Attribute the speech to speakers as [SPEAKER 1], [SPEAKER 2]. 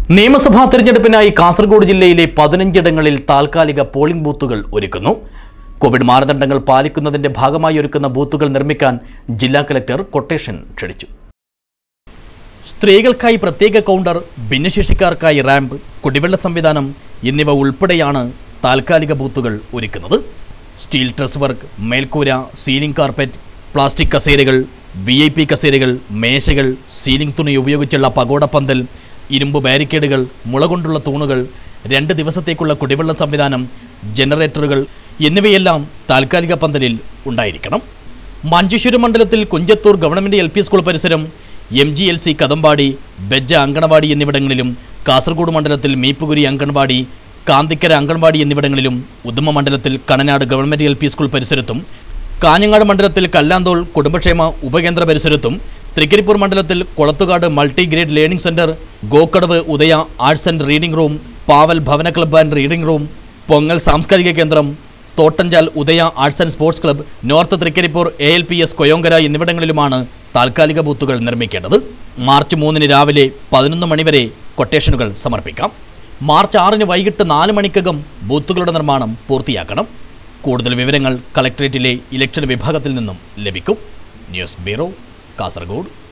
[SPEAKER 1] നിയമസഭാ തെരഞ്ഞെടുപ്പിനായി കാസർഗോഡ് ജില്ലയിലെ പതിനഞ്ചിടങ്ങളിൽ താൽക്കാലിക പോളിംഗ് ബൂത്തുകൾ ഒരുക്കുന്നു കോവിഡ് മാനദണ്ഡങ്ങൾ പാലിക്കുന്നതിന്റെ ഭാഗമായി ഒരുക്കുന്ന ബൂത്തുകൾ നിർമ്മിക്കാൻ ജില്ലാ കലക്ടർ കൊട്ടേഷൻ ക്ഷണിച്ചു സ്ത്രീകൾക്കായി പ്രത്യേക കൗണ്ടർ ഭിന്നശേഷിക്കാർക്കായി റാമ്പ് കുടിവെള്ള സംവിധാനം എന്നിവ ഉൾപ്പെടെയാണ് താൽക്കാലിക ബൂത്തുകൾ ഒരുക്കുന്നത് സ്റ്റീൽ ട്രസ് വർക്ക് മേൽക്കൂര സീലിംഗ് കാർപ്പറ്റ് പ്ലാസ്റ്റിക് കസേരകൾ വി ഐ പി കസേരകൾ മേശകൾ സീലിംഗ് തുണി ഉപയോഗിച്ചുള്ള പകോട പന്തൽ ഇരുമ്പ് ബാരിക്കേഡുകൾ മുള കൊണ്ടുള്ള തൂണുകൾ രണ്ട് ദിവസത്തേക്കുള്ള കുടിവെള്ള സംവിധാനം ജനറേറ്ററുകൾ എന്നിവയെല്ലാം താൽക്കാലിക പന്തലിൽ ഉണ്ടായിരിക്കണം മഞ്ചേശ്വരം മണ്ഡലത്തിൽ Kunjathur government L P school പരിസരം M G L C Kadambadi Bejja anganwadi എന്നിവിടങ്ങളിലും കാസർഗോഡ് മണ്ഡലത്തിൽ മീപ്പുകുരി അങ്കണവാടി കാന്തിക്കര അങ്കണവാടി എന്നിവിടങ്ങളിലും ഉദുമ മണ്ഡലത്തിൽ Kananad government L P school പരിസരത്തും കാഞ്ഞങ്ങാട് മണ്ഡലത്തിൽ കല്ലാന്തോൾ കുടുംബക്ഷേമ ഉപകേന്ദ്ര പരിസരത്തും തൃക്കരിപ്പൂർ മണ്ഡലത്തിൽ Kolathukad multi grade learning centre Gokkadavu Udaya arts and reading room Paval Bhavana club and reading room Pongal സാംസ്കാരിക കേന്ദ്രം Thottanchal Udaya arts and sports club north Trikaripur A L P S Koyonkara എന്നിവിടങ്ങളിലുമാണ് താൽക്കാലിക ബൂത്തുകൾ നിർമ്മിക്കേണ്ടത് മാർച്ച് മൂന്നിന് രാവിലെ പതിനൊന്ന് മണിവരെ കൊട്ടേഷനുകൾ സമർപ്പിക്കാം മാർച്ച് ആറിന് വൈകിട്ട് നാല് മണിക്കകം ബൂത്തുകളുടെ നിർമ്മാണം പൂർത്തിയാക്കണം കൂടുതൽ വിവരങ്ങൾ കളക്ടറേറ്റിലെ ഇലക്ഷൻ വിഭാഗത്തിൽ നിന്നും ലഭിക്കും ന്യൂസ് ബ്യൂറോ കാസർഗോഡ്